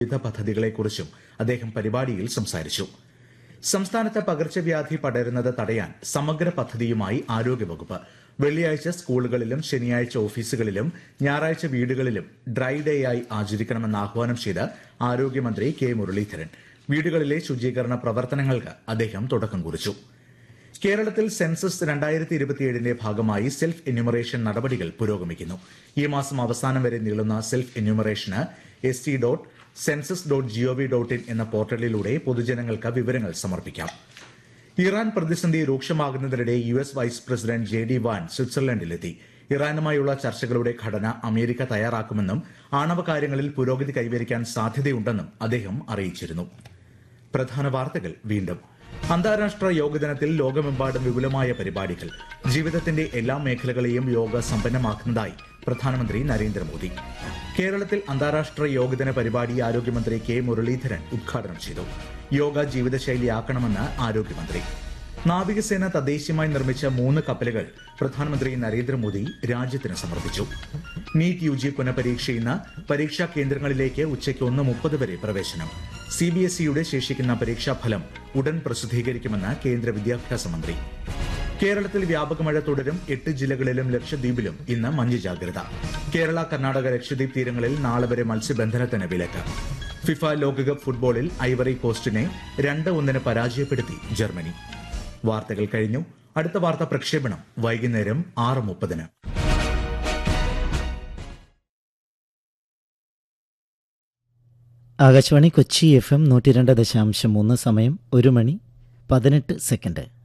വിവിധ പദ്ധതികളെക്കുറിച്ചും അദ്ദേഹം പരിപാടിയിൽ സംസാരിച്ചു സംസ്ഥാനത്ത് പകർച്ചവ്യാധി പടരുന്നത് തടയാൻ സമഗ്ര പദ്ധതിയുമായി ആരോഗ്യവകുപ്പ് വെള്ളിയാഴ്ച സ്കൂളുകളിലും ശനിയാഴ്ച ഓഫീസുകളിലും ഞായറാഴ്ച വീടുകളിലും ഡ്രൈ ഡേ ആയി ആചരിക്കണമെന്ന് ആഹ്വാനം ചെയ്ത് ആരോഗ്യമന്ത്രി കെ മുരളീധരൻ വീടുകളിലെ ശുചീകരണ പ്രവർത്തനങ്ങൾക്ക് അദ്ദേഹം തുടക്കം കുറിച്ചു കേരളത്തിൽ സെൻസസ് രണ്ടായിരത്തി ഇരുപത്തിയേഴിന്റെ ഭാഗമായി സെൽഫ് എന്യൂമറേഷൻ നടപടികൾ പുരോഗമിക്കുന്നു ഈ മാസം അവസാനം വരെ നീളുന്ന self enumeration S T dot census dot gov dot in എന്ന പോർട്ടലിലൂടെ പൊതുജനങ്ങൾക്ക് വിവരങ്ങൾ സമർപ്പിക്കാം ഇറാൻ പ്രതിസന്ധി രൂക്ഷമാകുന്നതിനിടെ U S vice president J D Vance സ്വിറ്റ്സർലൻഡിലെത്തി ഇറാനുമായുള്ള ചർച്ചകളുടെ ഘടന അമേരിക്ക തയ്യാറാക്കുമെന്നും ആണവ കാര്യങ്ങളിൽ പുരോഗതി കൈവരിക്കാൻ സാധ്യതയുണ്ടെന്നും അദ്ദേഹം അറിയിച്ചിരുന്നു പ്രധാന വാർത്തകൾ വീണ്ടും അന്താരാഷ്ട്ര യോഗ ദിനത്തിൽ ലോകമെമ്പാടും വിപുലമായ പരിപാടികൾ ജീവിതത്തിന്റെ എല്ലാ മേഖലകളെയും യോഗ സമ്പന്നമാക്കുന്നതായി പ്രധാനമന്ത്രി നരേന്ദ്രമോദി കേരളത്തിൽ അന്താരാഷ്ട്ര യോഗദിന പരിപാടി ആരോഗ്യമന്ത്രി കെ മുരളീധരൻ ഉദ്ഘാടനം ചെയ്തു യോഗ ജീവിതശൈലിയാക്കണമെന്ന് ആരോഗ്യമന്ത്രി നാവികസേന തദ്ദേശീയമായി നിർമ്മിച്ച മൂന്ന് കപ്പലുകൾ പ്രധാനമന്ത്രി നരേന്ദ്രമോദി രാജ്യത്തിന് സമർപ്പിച്ചു നീറ്റ് യു ജി പുനഃപരീക്ഷ ഇന്ന് പരീക്ഷാ കേന്ദ്രങ്ങളിലേക്ക് ഉച്ചയ്ക്ക് ഒന്ന് മുപ്പത് വരെ പ്രവേശനം സി ബി എസ് ഇയുടെ ശേഷിക്കുന്ന പരീക്ഷാഫലം ഉടൻ പ്രസിദ്ധീകരിക്കുമെന്ന് കേന്ദ്ര വിദ്യാഭ്യാസ മന്ത്രി കേരളത്തിൽ വ്യാപക മഴ തുടരും എട്ട് ജില്ലകളിലും ലക്ഷദ്വീപിലും ഇന്ന് മഞ്ഞ് ജാഗ്രത കേരള കർണാടക ലക്ഷദ്വീപ് തീരങ്ങളിൽ നാളെ വരെ മത്സ്യബന്ധനത്തിന് വിലക്ക് ഫിഫ ലോകകപ്പ് ഫുട്ബോളിൽ ഐവറി കോസ്റ്റിനെ രണ്ട് ഒന്നിന് പരാജയപ്പെടുത്തി ജർമ്മനി വാർത്തകൾ കഴിഞ്ഞു അടുത്ത വാർത്താ പ്രക്ഷേപണം വൈകുന്നേരം ആറ് മുപ്പതിന് ആകാശവാണി കൊച്ചി എഫ് എം നൂറ്റി രണ്ട് ദശാംശം മൂന്ന് സമയം ഒരു മണി പതിനെട്ട് സെക്കൻഡ്